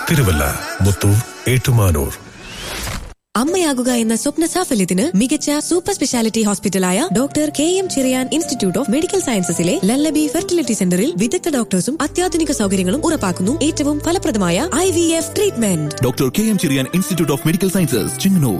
തിരുവല്ല മുത്തൂർ ഏറ്റുമാനൂർ അമ്മയാകുക എന്ന സ്വപ്ന സാഫല്യത്തിന് മികച്ച സൂപ്പർ സ്പെഷ്യാലിറ്റി ഹോസ്പിറ്റലായ doctor K M Cherian institute of medical സയൻസസിലെ ലല്ലബി ഫെർട്ടിലിറ്റി സെന്ററിൽ വിദഗ്ധ ഡോക്ടേഴ്സും അത്യാധുനിക സൗകര്യങ്ങളും ഉറപ്പാക്കുന്നു ഏറ്റവും ഫലപ്രദമായ I V F treatment doctor K M Cherian institute of medical sciences Chengannur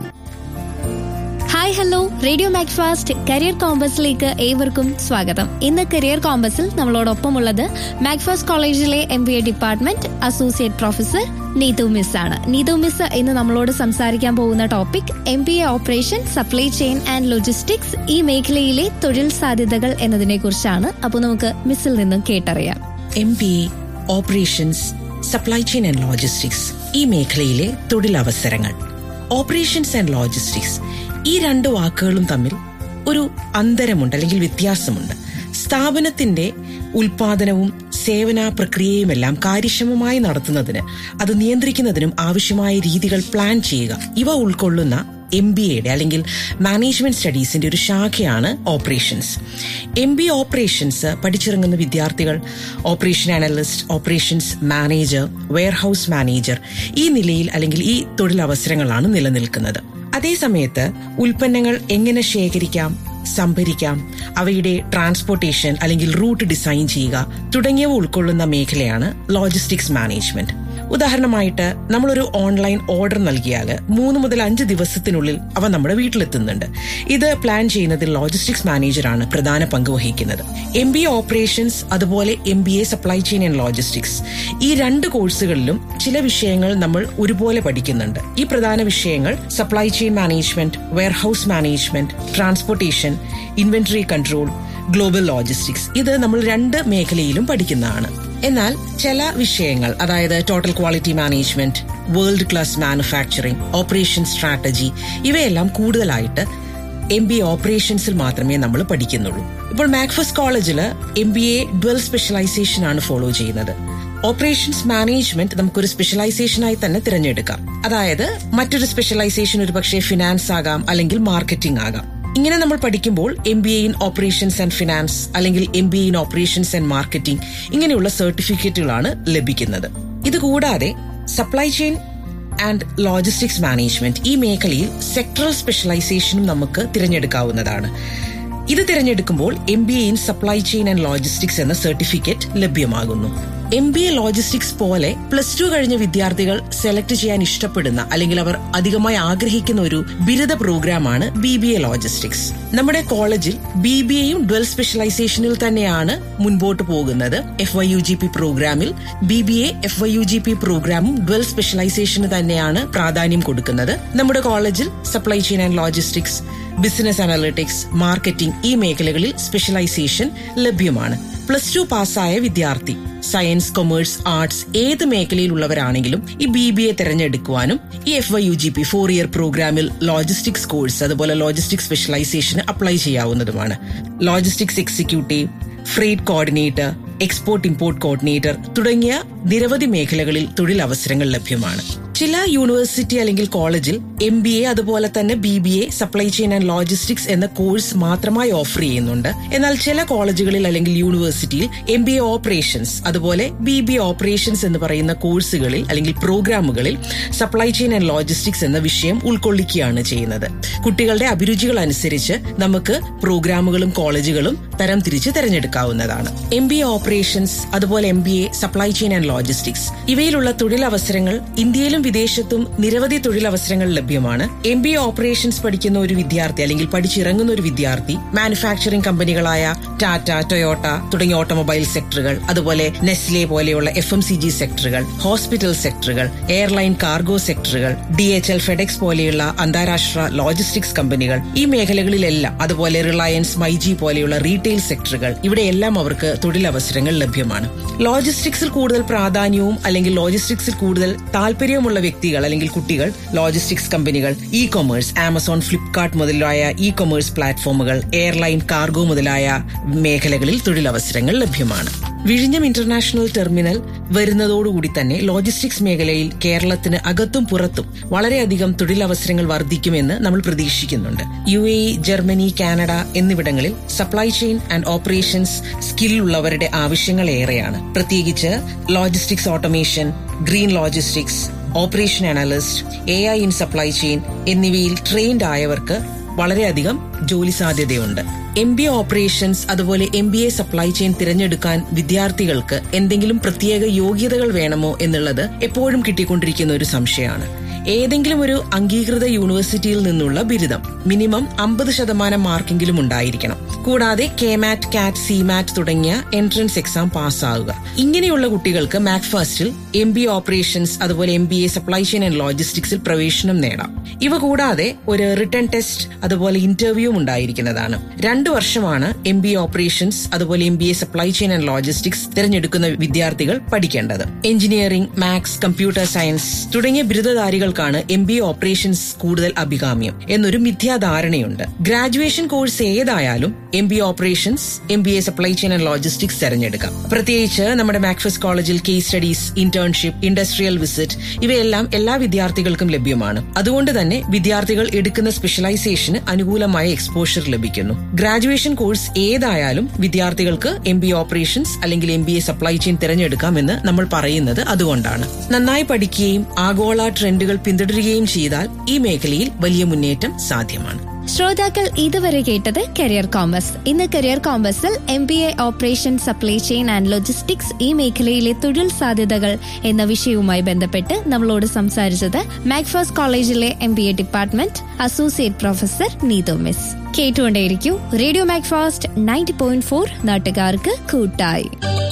hi hello radio Macfast career കോമ്പസിലേക്ക് ഏവർക്കും സ്വാഗതം ഇന്ന് കരിയർ കോമ്പസിൽ നമ്മളോടൊപ്പമുള്ളത് മാക്ഫാസ്റ്റ് കോളേജിലെ M B A department associate professor Neethu miss ആണ് നീതു മിസ് ഇന്ന് നമ്മളോട് സംസാരിക്കാൻ പോകുന്ന topic M B A operation supply chain and logistics ഈ മേഖലയിലെ തൊഴിൽ സാധ്യതകൾ എന്നതിനെ കുറിച്ചാണ് അപ്പോൾ നമുക്ക് മിസ്സിൽ നിന്നും കേട്ടറിയാം M B A operations supply chain and logistics ഈ മേഖലയിലെ തൊഴിലവസരങ്ങൾ ഓപ്പറേഷൻസ് ആൻഡ് ലോജിസ്റ്റിക്സ് ഈ രണ്ട് വാക്കുകളും തമ്മിൽ ഒരു അന്തരമുണ്ട് അല്ലെങ്കിൽ വ്യത്യാസമുണ്ട് സ്ഥാപനത്തിന്റെ ഉൽപാദനവും സേവന പ്രക്രിയയുമെല്ലാം കാര്യക്ഷമമായി നടത്തുന്നതിന് അത് നിയന്ത്രിക്കുന്നതിനും ആവശ്യമായ രീതികൾ പ്ലാൻ ചെയ്യുക ഇവ ഉൾക്കൊള്ളുന്ന എം ബി എയുടെ അല്ലെങ്കിൽ മാനേജ്മെന്റ് സ്റ്റഡീസിന്റെ ഒരു ശാഖയാണ് ഓപ്പറേഷൻസ് എം ബി ഓപ്പറേഷൻസ് പഠിച്ചിറങ്ങുന്ന വിദ്യാർത്ഥികൾ operation analyst operations manager warehouse manager ഈ നിലയിൽ അല്ലെങ്കിൽ ഈ തൊഴിലവസരങ്ങളാണ് നിലനിൽക്കുന്നത് അതേസമയത്ത് ഉൽപ്പന്നങ്ങൾ എങ്ങനെ ശേഖരിക്കാം സംഭരിക്കാം അവയുടെ ട്രാൻസ്പോർട്ടേഷൻ അല്ലെങ്കിൽ റൂട്ട് ഡിസൈൻ ചെയ്യുക തുടങ്ങിയവ ഉൾക്കൊള്ളുന്ന മേഖലയാണ് ലോജിസ്റ്റിക്സ് മാനേജ്മെന്റ് ഉദാഹരണമായിട്ട് നമ്മളൊരു ഓൺലൈൻ ഓർഡർ നൽകിയാൽ മൂന്ന് മുതൽ അഞ്ച് ദിവസത്തിനുള്ളിൽ അവ നമ്മുടെ വീട്ടിലെത്തുന്നുണ്ട് ഇത് പ്ലാൻ ചെയ്യുന്നതിൽ ലോജിസ്റ്റിക്സ് മാനേജറാണ് പ്രധാന പങ്ക് വഹിക്കുന്നത് എം ബി എ ഓപ്പറേഷൻസ് അതുപോലെ M B A supply chain and logistics ഈ രണ്ട് കോഴ്സുകളിലും ചില വിഷയങ്ങൾ നമ്മൾ ഒരുപോലെ പഠിക്കുന്നുണ്ട് ഈ പ്രധാന വിഷയങ്ങൾ supply chain management warehouse management transportation inventory control global logistics ഇത് നമ്മൾ രണ്ട് മേഖലയിലും പഠിക്കുന്നതാണ് എന്നാൽ ചില വിഷയങ്ങൾ അതായത് total quality management world class manufacturing operation strategy ഇവയെല്ലാം കൂടുതലായിട്ട് എം ബി എ ഓപ്പറേഷൻസിൽ മാത്രമേ നമ്മൾ പഠിക്കുന്നുള്ളൂ ഇപ്പോൾ മാക്ഫസ് കോളേജിൽ M B A dual specialisation ആണ് ഫോളോ ചെയ്യുന്നത് ഓപ്പറേഷൻസ് മാനേജ്മെന്റ് നമുക്കൊരു സ്പെഷ്യലൈസേഷനായി തന്നെ തിരഞ്ഞെടുക്കാം അതായത് മറ്റൊരു സ്പെഷ്യലൈസേഷൻ ഒരു പക്ഷേ ഫിനാൻസ് ആകാം അല്ലെങ്കിൽ മാർക്കറ്റിംഗ് ആകാം ഇങ്ങനെ നമ്മൾ പഠിക്കുമ്പോൾ M B A in operations and finance അല്ലെങ്കിൽ M B A in operations and marketing ഇങ്ങനെയുള്ള സർട്ടിഫിക്കറ്റുകളാണ് ലഭിക്കുന്നത് ഇതുകൂടാതെ supply chain and logistics management ഈ മേഖലയിൽ സെക്ടറൽ സ്പെഷ്യലൈസേഷനും നമുക്ക് തിരഞ്ഞെടുക്കാവുന്നതാണ് ഇത് തിരഞ്ഞെടുക്കുമ്പോൾ M B A in supply chain and logistics എന്ന സർട്ടിഫിക്കറ്റ് ലഭ്യമാകുന്നു എം ബി എ ലോജിസ്റ്റിക്സ് പോലെ പ്ലസ് ടു കഴിഞ്ഞ വിദ്യാർത്ഥികൾ സെലക്ട് ചെയ്യാൻ ഇഷ്ടപ്പെടുന്ന അല്ലെങ്കിൽ അവർ അധികമായി ആഗ്രഹിക്കുന്ന ഒരു ബിരുദ പ്രോഗ്രാമാണ് ബി ബി എ ലോജിസ്റ്റിക്സ് നമ്മുടെ കോളേജിൽ ബി ബി എയും ഡ്വൽ സ്പെഷ്യലൈസേഷനിൽ തന്നെയാണ് മുൻപോട്ട് പോകുന്നത് F Y U G P പ്രോഗ്രാമിൽ B B A F Y U G P പ്രോഗ്രാമും ഡ്വൽ സ്പെഷ്യലൈസേഷന് തന്നെയാണ് പ്രാധാന്യം കൊടുക്കുന്നത് നമ്മുടെ കോളേജിൽ supply chain and logistics business analytics marketing ഈ മേഖലകളിൽ സ്പെഷ്യലൈസേഷൻ ലഭ്യമാണ് പ്ലസ് ടു പാസ്സായ വിദ്യാർത്ഥി സയൻസ് കൊമേഴ്സ് ആർട്സ് ഏത് മേഖലയിലുള്ളവരാണെങ്കിലും ഈ ബി ബി എ തിരഞ്ഞെടുക്കുവാനും ഈ F Y U G P four year പ്രോഗ്രാമിൽ ലോജിസ്റ്റിക്സ് കോഴ്സ് അതുപോലെ ലോജിസ്റ്റിക്സ് സ്പെഷ്യലൈസേഷന് അപ്ലൈ ചെയ്യാവുന്നതുമാണ് logistics executive freight coordinator export import coordinator തുടങ്ങിയ നിരവധി മേഖലകളിൽ തൊഴിലവസരങ്ങൾ ലഭ്യമാണ് ചില യൂണിവേഴ്സിറ്റി അല്ലെങ്കിൽ കോളേജിൽ എം ബി എ അതുപോലെ തന്നെ B B A supply chain and logistics എന്ന കോഴ്സ് മാത്രമായി ഓഫർ ചെയ്യുന്നുണ്ട് എന്നാൽ ചില കോളേജുകളിൽ അല്ലെങ്കിൽ യൂണിവേഴ്സിറ്റിയിൽ എം ബി എ ഓപ്പറേഷൻസ് അതുപോലെ ബി ബി എ ഓപ്പറേഷൻസ് എന്ന് പറയുന്ന കോഴ്സുകളിൽ അല്ലെങ്കിൽ പ്രോഗ്രാമുകളിൽ സപ്ലൈ ചെയിൻ ആൻഡ് ലോജിസ്റ്റിക്സ് എന്ന വിഷയം ഉൾക്കൊള്ളിക്കുകയാണ് ചെയ്യുന്നത് കുട്ടികളുടെ അഭിരുചികൾ അനുസരിച്ച് നമുക്ക് പ്രോഗ്രാമുകളും കോളേജുകളും തരം തിരിച്ച് തിരഞ്ഞെടുക്കാവുന്നതാണ് എം ബി എ ഓപ്പറേഷൻസ് അതുപോലെ M B A supply chain and logistics ഇവയിലുള്ള തൊഴിലവസരങ്ങൾ ഇന്ത്യയിലും വിദേശത്തും നിരവധി തൊഴിലവസരങ്ങൾ ലഭ്യമാണ് എം ബി എ ഓപ്പറേഷൻസ് പഠിക്കുന്ന ഒരു വിദ്യാർത്ഥി അല്ലെങ്കിൽ പഠിച്ചിറങ്ങുന്ന ഒരു വിദ്യാർത്ഥി മാനുഫാക്ചറിംഗ് കമ്പനികളായ ടാറ്റ ടൊയോട്ട തുടങ്ങിയ ഓട്ടോമൊബൈൽ സെക്ടറുകൾ അതുപോലെ നെസ്ലെ പോലെയുള്ള F M C G sectors hospital sectors airline cargo sectors D H L FedEx പോലെയുള്ള അന്താരാഷ്ട്ര ലോജിസ്റ്റിക്സ് കമ്പനികൾ ഈ മേഖലകളിലെല്ലാം അതുപോലെ റിലയൻസ് മൈജി പോലെയുള്ള റീറ്റെയിൽ സെക്ടറുകൾ ഇവിടെയെല്ലാം അവർക്ക് തൊഴിലവസരങ്ങൾ ലഭ്യമാണ് ലോജിസ്റ്റിക്സിൽ കൂടുതൽ പ്രാധാന്യവും അല്ലെങ്കിൽ ലോജിസ്റ്റിക്സിൽ കൂടുതൽ താല്പര്യമുള്ള വ്യക്തികൾ അല്ലെങ്കിൽ കുട്ടികൾ ലോജിസ്റ്റിക്സ് കമ്പനികൾ ഇ കൊമേഴ്സ് ആമസോൺ ഫ്ലിപ്കാർട്ട് മുതലായ ഇ കൊമേഴ്സ് പ്ലാറ്റ്ഫോമുകൾ എയർലൈൻ കാർഗോ മുതലായ മേഖലകളിൽ തൊഴിലവസരങ്ങൾ ലഭ്യമാണ് വിഴിഞ്ഞം ഇന്റർനാഷണൽ ടെർമിനൽ വരുന്നതോടുകൂടി തന്നെ ലോജിസ്റ്റിക്സ് മേഖലയിൽ കേരളത്തിന് അകത്തും പുറത്തും വളരെയധികം തൊഴിലവസരങ്ങൾ വർദ്ധിക്കുമെന്ന് നമ്മൾ പ്രതീക്ഷിക്കുന്നുണ്ട് U A E Germany Canada എന്നിവിടങ്ങളിൽ supply chain and operations skill ഉള്ളവരുടെ ആവശ്യങ്ങൾ ഏറെയാണ് പ്രത്യേകിച്ച് logistics automation green logistics operation analyst A I in supply chain എന്നിവയിൽ ട്രെയിൻഡ് ആയവർക്ക് വളരെയധികം ജോലി സാധ്യതയുണ്ട് എം ബി എ ഓപ്പറേഷൻസ് അതുപോലെ M B A supply chain തിരഞ്ഞെടുക്കാൻ വിദ്യാർത്ഥികൾക്ക് എന്തെങ്കിലും പ്രത്യേക യോഗ്യതകൾ വേണമോ എന്നുള്ളത് എപ്പോഴും കിട്ടിക്കൊണ്ടിരിക്കുന്ന ഒരു സംശയമാണ് ഏതെങ്കിലും ഒരു അംഗീകൃത യൂണിവേഴ്സിറ്റിയിൽ നിന്നുള്ള ബിരുദം മിനിമം അമ്പത് ശതമാനം മാർക്കെങ്കിലും ഉണ്ടായിരിക്കണം കൂടാതെ കെ മാറ്റ് കാറ്റ് സി മാറ്റ് തുടങ്ങിയ എൻട്രൻസ് എക്സാം പാസ്സാവുക ഇങ്ങനെയുള്ള കുട്ടികൾക്ക് മാക് ഫസ്റ്റിൽ എം ബി ഓപ്പറേഷൻസ് അതുപോലെ M B A supply chain and ലോജിസ്റ്റിക്സിൽ പ്രവേശനം നേടാം ഇവ കൂടാതെ ഒരു റിട്ടേൺ ടെസ്റ്റ് അതുപോലെ ഇന്റർവ്യൂവും ഉണ്ടായിരിക്കുന്നതാണ് രണ്ടു വർഷമാണ് എം ബി ഓപ്പറേഷൻസ് അതുപോലെ M B A supply chain and logistics തിരഞ്ഞെടുക്കുന്ന വിദ്യാർത്ഥികൾ പഠിക്കേണ്ടത് എഞ്ചിനീയറിംഗ് മാത്സ് കമ്പ്യൂട്ടർ സയൻസ് തുടങ്ങിയ ബിരുദധാരികൾക്കാണ് എം ബി എ ഓപ്പറേഷൻസ് കൂടുതൽ അഭികാമ്യം എന്നൊരു മിഥ്യാധാരണയുണ്ട് ഗ്രാജുവേഷൻ കോഴ്സ് ഏതായാലും M B operations M B A supply chain and logistics തിരഞ്ഞെടുക്കാം പ്രത്യേകിച്ച് നമ്മുടെ മാക്ഫസ് കോളേജിൽ case studies internship industrial visit ഇവയെല്ലാം എല്ലാ വിദ്യാർത്ഥികൾക്കും ലഭ്യമാണ് അതുകൊണ്ട് തന്നെ വിദ്യാർത്ഥികൾ എടുക്കുന്ന സ്പെഷ്യലൈസേഷന് അനുകൂലമായ എക്സ്പോഷർ ലഭിക്കുന്നു ഗ്രാജുവേഷൻ കോഴ്സ് ഏതായാലും വിദ്യാർത്ഥികൾക്ക് എം ബി ഓപ്പറേഷൻസ് അല്ലെങ്കിൽ M B A supply chain തിരഞ്ഞെടുക്കാമെന്ന് നമ്മൾ പറയുന്നത് അതുകൊണ്ടാണ് നന്നായി പഠിക്കുകയും ആഗോള ട്രെൻഡുകൾ പിന്തുടരുകയും ചെയ്താൽ ഈ മേഖലയിൽ വലിയ മുന്നേറ്റം സാധ്യമാണ് ശ്രോതാക്കൾ ഇതുവരെ കേട്ടത് കരിയർ കോമ്പസ് ഇന്ന് കരിയർ കോമ്പസിൽ M B A operation supply chain and logistics ഈ മേഖലയിലെ തൊഴിൽ സാധ്യതകൾ എന്ന വിഷയവുമായി ബന്ധപ്പെട്ട് നമ്മളോട് സംസാരിച്ചത് മാക്ഫാസ് കോളേജിലെ M B A department associate professor Neethu miss കേട്ടുകൊണ്ടേയിരിക്കൂ radio Macfast ninety point four നാട്ടുകാർക്ക് കൂട്ടായി